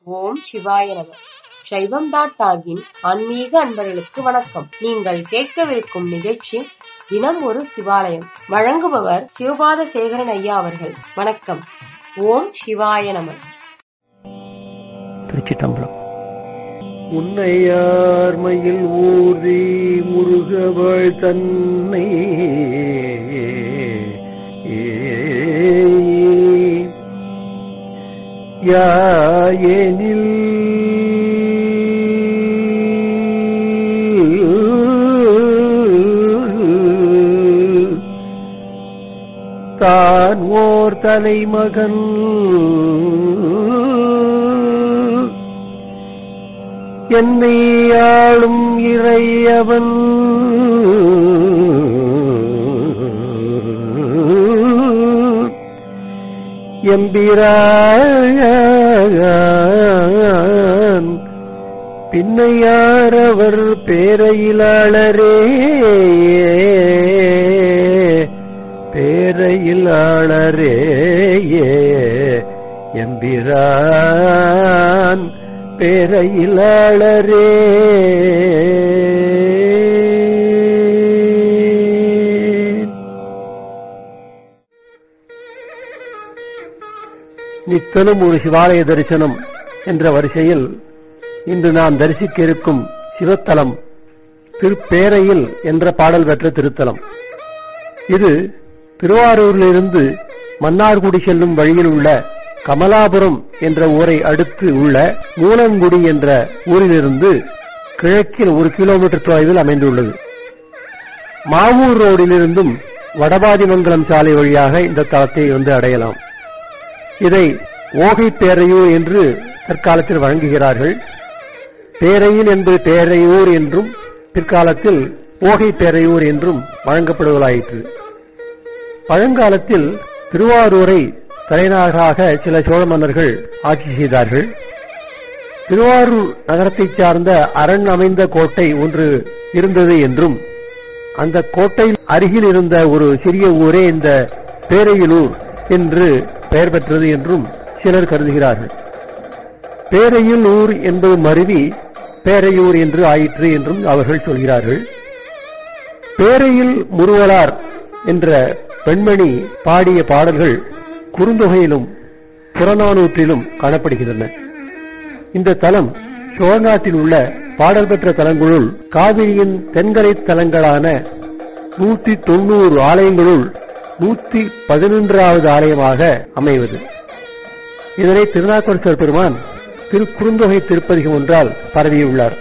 ஓம் சிவாய நம சைவம் டாட் டாகின் ஆன்மீக அன்பர்களுக்கு வணக்கம் நீங்கள் கேட்கவிருக்கும் நிகழ்ச்சி தினம் ஒரு சிவாலயம் வழங்குபவர் சிவபாத சேகரன் ஐயா அவர்கள் வணக்கம் ஓம் சிவாய நம திருச்சிட்டம்பலம் உன்னையார்மையில் ஊர்தி முருகவள் தன்னை யாயெனில் தான் ஓர் தலைமகன் என்னை ஆளும் இறையவன் எம்பிரான் பின்னையாரவர் பேரையிலாளரே பேரையிலாளரே எம்பிரான் பேரையிலாளரே நித்தலும் ஒரு சிவாலய தரிசனம் என்ற வரிசையில் இன்று நாம் தரிசிக்க இருக்கும் சிவத்தலம் திருப்பேரையில் என்ற பாடல் பெற்ற திருத்தலம் இது திருவாரூரிலிருந்து மன்னார்குடி செல்லும் வழியில் உள்ள கமலாபுரம் என்ற ஊரை அடுத்து உள்ள மூலங்குடி என்ற ஊரிலிருந்து கிழக்கில் ஒரு கிலோமீட்டர் தொலைவில் அமைந்துள்ளது மாவூர் ரோடிலிருந்தும் வடபாதிமங்கலம் சாலை வழியாக இந்த தளத்தை வந்து அடையலாம் இதை ஓகை பேரையூர் என்று தற்காலத்தில் வழங்குகிறார்கள் பேரையில் என்பது பேரையூர் என்றும் பிற்காலத்தில் ஓகை பேரையூர் என்றும் வழங்கப்படுவதாயிற்று பழங்காலத்தில் திருவாரூரை தலைநகராக சில சோழ மன்னர்கள் ஆட்சி செய்தார்கள் திருவாரூர் நகரத்தைச் சார்ந்த அரண் அமைந்த கோட்டை ஒன்று இருந்தது என்றும் அந்த கோட்டையில் அருகில் இருந்த ஒரு சிறிய ஊரே இந்த பேரையிலூர் என்று பெயர் பெற்றது என்றும் சிலர் கருதுகிறார்கள் பேரையில் ஊர் என்பது மருவி பேரையூர் என்று ஆயிற்று என்றும் அவர்கள் சொல்கிறார்கள் பேரையில் முருவலார் என்ற பெண்மணி பாடிய பாடல்கள் குறுந்தொகையிலும் புறநானூற்றிலும் காணப்படுகின்றன இந்த தலம் சோழநாட்டில் உள்ள பாடல் பெற்ற தலங்களுள் காவிரியின் தென்கரை தலங்களான நூத்தி தொண்ணூறு ஆலயங்களுள் நூத்தி பதினொன்றாவது ஆலயமாக அமைவது இதனை திருநாக்கரசர் பெருமான் திருக்குறுந்தொகை திருப்பதிகம் ஒன்றால் பரவியுள்ளார்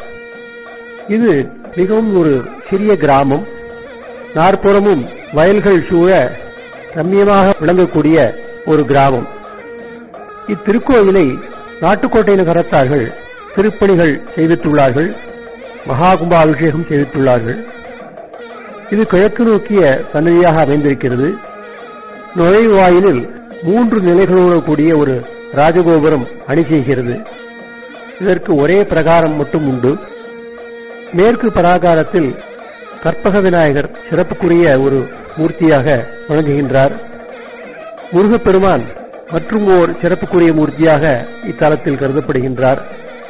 இது மிகவும் ஒரு சிறிய கிராமம் நாற்புறமும் வயல்கள் சூழ ரம்மியமாக விளங்கக்கூடிய ஒரு கிராமம் இத்திருக்கோயிலை நாட்டுக்கோட்டை நகரத்தார்கள் திருப்பணிகள் செய்வித்துள்ளார்கள் மகா கும்பாபிஷேகம் செய்வித்துள்ளார்கள் இது கிழக்கு நோக்கிய சன்னதியாக அமைந்திருக்கிறது நுழைவாயிலில் மூன்று நிலைகளோடு கூடிய ஒரு ராஜகோபுரம் அணி செய்கிறது இதற்கு ஒரே பிரகாரம் மட்டும் உண்டு மேற்கு பராகாரத்தில் கற்பக விநாயகர் சிறப்புக்குரிய ஒரு மூர்த்தியாக வழங்குகின்றார் முருகப்பெருமான் மற்றும் ஓர் சிறப்புக்குரிய மூர்த்தியாக இத்தலத்தில் கருதப்படுகின்றார்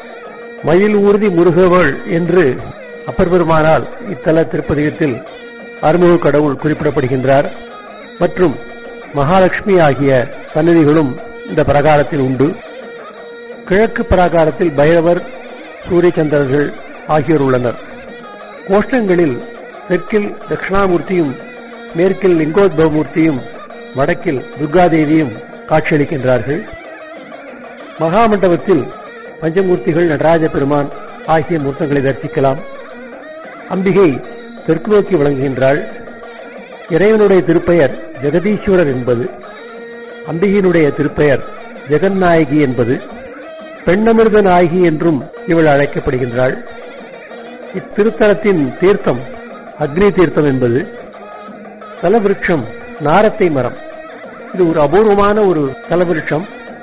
மயில் ஊர்தி முருகவள் என்று அப்பர் பெருமானால் இத்தல திருப்பதிகத்தில் அருமுக கடவுள் குறிப்பிடப்படுகின்றார் மற்றும் மகாலட்சுமி ஆகிய சன்னதிகளும் இந்த பிரகாரத்தில் உண்டு கிழக்கு பிரகாரத்தில் பைரவர் சூரியச்சந்திரர்கள் ஆகியோர் உள்ளனர் கோஷ்டங்களில் தெற்கில் தட்சிணாமூர்த்தியும் மேற்கில் லிங்கோத்பவமூர்த்தியும் வடக்கில் துர்காதேவியும் காட்சியளிக்கின்றார்கள் மகாமண்டபத்தில் பஞ்சமூர்த்திகள் நடராஜ பெருமான் ஆகிய மூர்த்தங்களை தரிசிக்கலாம் அம்பிகை தெற்கு நோக்கி விளங்குகின்றாள் இறைவனுடைய திருப்பெயர் ஜெகதீஸ்வரர் என்பது அம்பிகையினுடைய திருப்பெயர் ஜெகநாயகி என்பது பெண்ணமிர்த நாயகி என்றும் இவள் அழைக்கப்படுகின்றாள் இத்திருத்தலத்தின் தீர்த்தம் அக்னி தீர்த்தம் என்பது தலவிருட்சம் நாரத்தை மரம் இது ஒரு அபூர்வமான ஒரு தலவிருட்சம்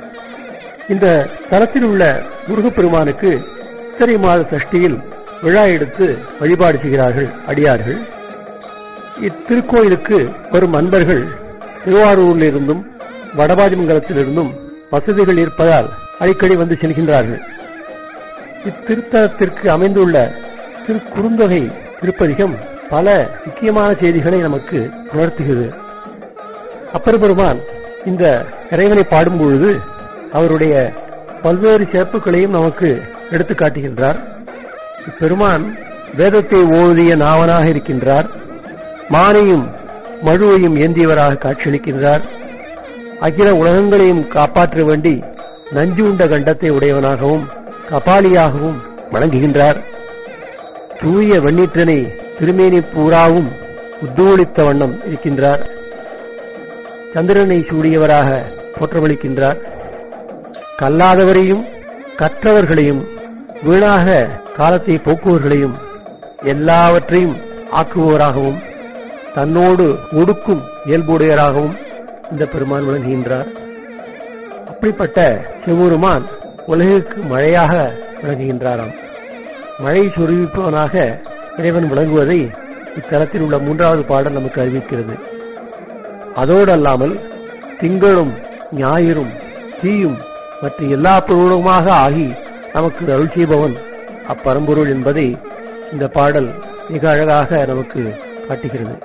இந்த தலத்தில் உள்ள முருகப்பெருமானுக்கு சித்திரை மாத சஷ்டியில் விழா எடுத்து வழிபாடு செய்கிறார்கள் அடியார்கள் இத்திருக்கோயிலுக்கு வரும் அன்பர்கள் திருவாரூரிலிருந்தும் வடபாதிமங்கலத்திலிருந்தும் வசதிகள் இருப்பதால் அடிக்கடி வந்து செல்கின்றார்கள் இத்திருத்தலத்திற்கு அமைந்துள்ள திருக்குறுந்தொகை திருப்பதிகம் பல முக்கியமான செய்திகளை நமக்கு உணர்த்துகிறது அப்பர் பெருமான் இந்த இறைவனை பாடும் பொழுது அவருடைய பல்வேறு சிறப்புகளையும் நமக்கு எடுத்து காட்டுகின்றார் பெருமான் வேதத்தை ஓதிய நாவனாக இருக்கின்றார் மானையும் மழுவையும் ஏந்தியவராக காட்சியளிக்கின்றார் அகில உலகங்களையும் காப்பாற்ற வேண்டி நஞ்சு உண்ட கண்டத்தை உடையவனாகவும் கபாலியாகவும் வழங்குகின்றார் தூய வெண்ணீற்றனை திருமேனி பூராவும் உத்தோளித்த வண்ணம் இருக்கின்றார் சந்திரனை சூடியவராக தோற்றமளிக்கின்றார் கல்லாதவரையும் கற்றவர்களையும் வீணாக காலத்தை போக்குவர்களையும் எல்லாவற்றையும் ஆக்குபவராகவும் தன்னோடு ஒடுக்கும் இயல்புடையராகவும் இந்த பெருமான் விளங்குகின்றார் அப்படிப்பட்ட சிவபெருமான் உலகிற்கு மழையாக விளங்குகின்றாராம் மழை சொருவிப்பவனாக இறைவன் விளங்குவதை இத்தலத்தில் உள்ள மூன்றாவது பாடல் நமக்கு அறிவிக்கிறது அதோடு அல்லாமல் திங்களும் ஞாயிறும் தீயும் மற்ற எல்லா பொருளுமாக ஆகி நமக்கு அருள் செய்பவன் அப்பரம்பொருள் என்பதை இந்த பாடல் மிக அழகாக நமக்கு காட்டுகிறது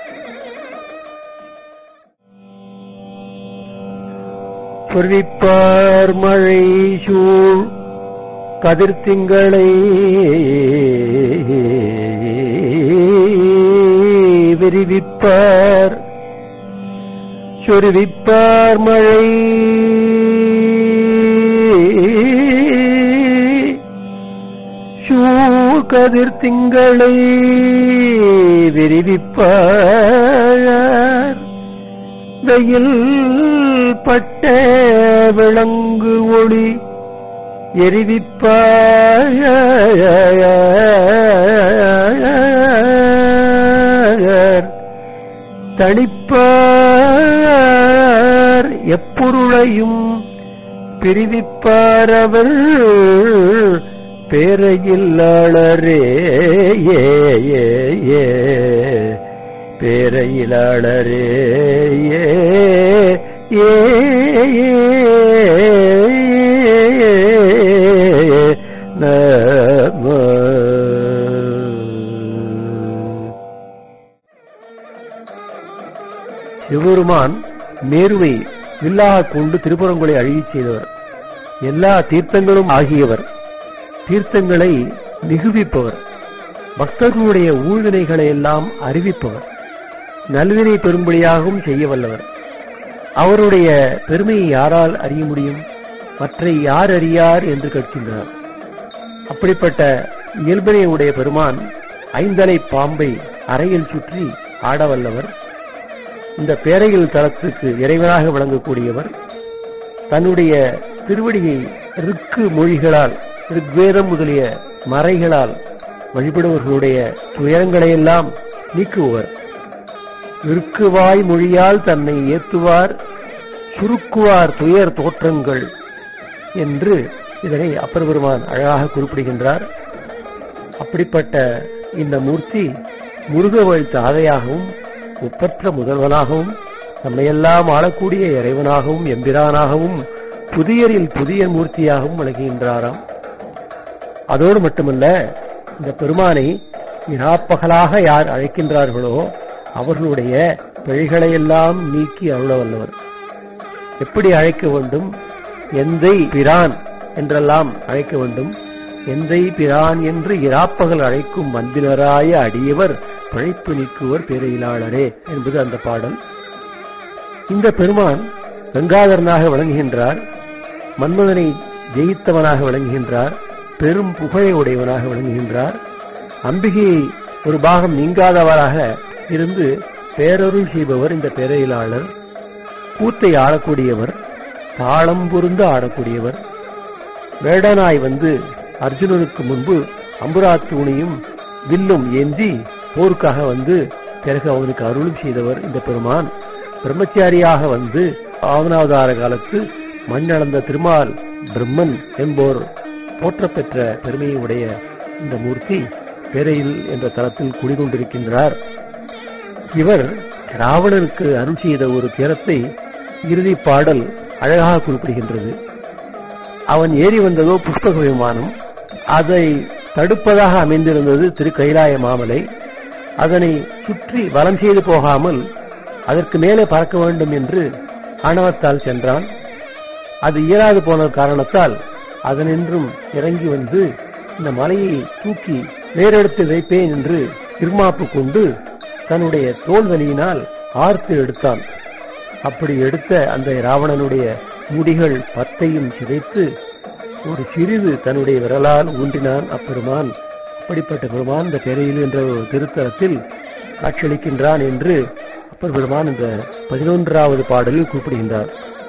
பொறிப்பார் மழை சூழ் கதிர்த்திங்களை விரிவிப்பார் சொருவிப்பார் மழை கதிர் திங்களை விரிவிப்பார் வெயில் பட்ட விளங்கு ஒளி எரிவிப்பார் தணிப்பார் எப்பொருளையும் பிரிவிப்பார் அவர் பேரையில்லாளரே ஏ ஏ ஏ பேரையிலாளரே ஏ ஏ சிவபெருமான் மேருவை வில்லாக கொண்டு திருப்புறங்களை அழகிச் செய்தவர் எல்லா தீர்த்தங்களும் ஆகியவர் தீர்த்தங்களை மிகுவிப்பவர் பக்தர்களுடைய ஊழ்வினைகளை எல்லாம் அறிவிப்பவர் நல்வினை பெரும்படியாகவும் செய்ய வல்லவர் அவருடைய பெருமையை யாரால் அறிய முடியும் மற்ற யார் அறியார் என்று கேட்கின்றார் அப்படிப்பட்ட இயல்பினை உடைய பெருமான் ஐந்தலை பாம்பை அறையில் சுற்றி ஆடவல்லவர் இந்த பேரையில் தளத்துக்கு இறைவனாக விளங்கக்கூடியவர் தன்னுடைய திருவடியை ருக்கு மொழிகளால் ரிக்வேதம் முதலிய மறைகளால் வழிபடுவர்களுடைய துயரங்களையெல்லாம் நீக்குவர் இருக்குவாய் மொழியால் தன்னை ஏத்துவார் சுருக்குவார் துயர் தோற்றங்கள் என்று இதனை அப்பர் பெருமான் அழகாக குறிப்பிடுகின்றார் அப்படிப்பட்ட இந்த மூர்த்தி முருக வழி தாதையாகவும் ஒப்பற்ற முதல்வனாகவும் நம்மையெல்லாம் ஆளக்கூடிய இறைவனாகவும் எம்பிரானாகவும் புதியரில் புதிய மூர்த்தியாகவும் விளங்குகின்றாராம் அதோடு மட்டுமல்ல இந்த பெருமானை இராப்பகலாக யார் அழைக்கின்றார்களோ அவர்களுடைய பிழைகளையெல்லாம் நீக்கி அருள வல்லவர் எப்படி அழைக்க வேண்டும் எந்தை பிரான் என்றெல்லாம் அழைக்க வேண்டும் எந்தை பிரான் என்று இராப்பகல் அழைக்கும் மந்தினராய அடியவர் பிழைப்பு நீக்குவர் பேரையிலாளரே என்பது அந்த பாடல் இந்த பெருமான் கங்காதரனாக விளங்குகின்றார் மன்மதனை ஜெயித்தவனாக விளங்குகின்றார் பெரும் புகழை உடையவனாக விளங்குகின்றார் அம்பிகையை ஒரு பாகம் நீங்காதவராக இருந்து பேரருள் செய்பவர் இந்த பேரையிலாளர் கூத்தை ஆடக்கூடியவர் தாளம் பொருந்து ஆடக்கூடியவர் வேடனாய் வந்து அர்ஜுனனுக்கு முன்பு அம்புராத்தூணியும் வில்லும் ஏந்தி போருக்காக வந்து பிறகு அவனுக்கு அருளும் செய்தவர் இந்த பெருமான் பிரம்மச்சாரியாக வந்து ஆவனாவதார காலத்து மண்ணளந்த திருமால் பிரம்மன் என்போர் போற்றப்பெற்ற பெருமையை உடைய இந்த மூர்த்தி பேரையில் என்ற தளத்தில் குடிகொண்டிருக்கின்றார் இவர் ராவணனுக்கு அருள் செய்த ஒரு திறத்தை இறுதி பாடல் அழகாக குறிப்பிடுகின்றது அவன் ஏறி வந்ததோ புஷ்பக விமானம் அதை தடுப்பதாக அமைந்திருந்தது திரு கைலாய மாமலை அதனை சுற்றி வலம் செய்து போகாமல் அதற்கு மேலே பறக்க வேண்டும் என்று ஆணவத்தால் சென்றான் அது இயலாது போன காரணத்தால் அதனின்றும் இறங்கி வந்து இந்த மலையை தூக்கி வேறெடுத்து வைப்பேன் என்று திருமாப்பு கொண்டு தன்னுடைய தோல்வலியினால் ஆர்த்து எடுத்தான் அப்படி எடுத்த அந்த ராவணனுடைய முடிகள் பத்தையும் சிதைத்து ஒரு சிறிது தன்னுடைய விரலால் ஊன்றினான் அப்பெருமான் அப்படிப்பட்ட பெருமான் இந்த பெரையில் என்ற ஒரு திருத்தலத்தில் காட்சியளிக்கின்றான் என்று அப்பர் பெருமான் இந்த பதினொன்றாவது பாடலில் குறிப்பிடுகின்றார்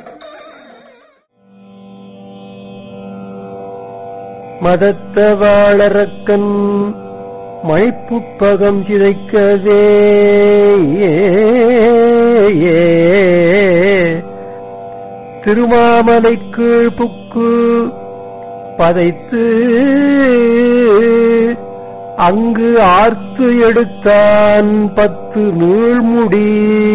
மதத்த வாழறக்கன் மழைப்புப்பகம் சிதைக்கவே திருமாமலை கீழ் புக்கு பதைத்து அங்கு ஆர்த்து எடுத்தான் பத்து நீழ்முடி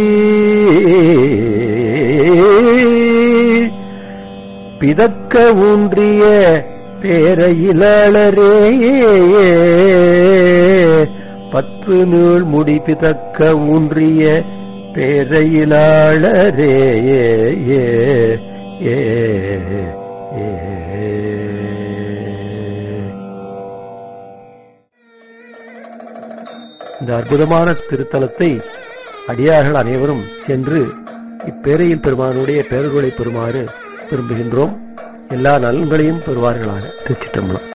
பிதக்க ஊன்றிய பேரையிலரே பத்து நீள் முடி பிதக்க ஊன்றிய பேரையிலாளரே ஏ ஏ ஏ இந்த அற்புதமான திருத்தலத்தை அடியார்கள் அனைவரும் சென்று இப்பேரையில் பெருமானுடைய பேர்களை பெறுமாறு விரும்புகின்றோம் எல்லா நலன்களையும் பெறுவார்களாக திருச்சிட்டம்பலம்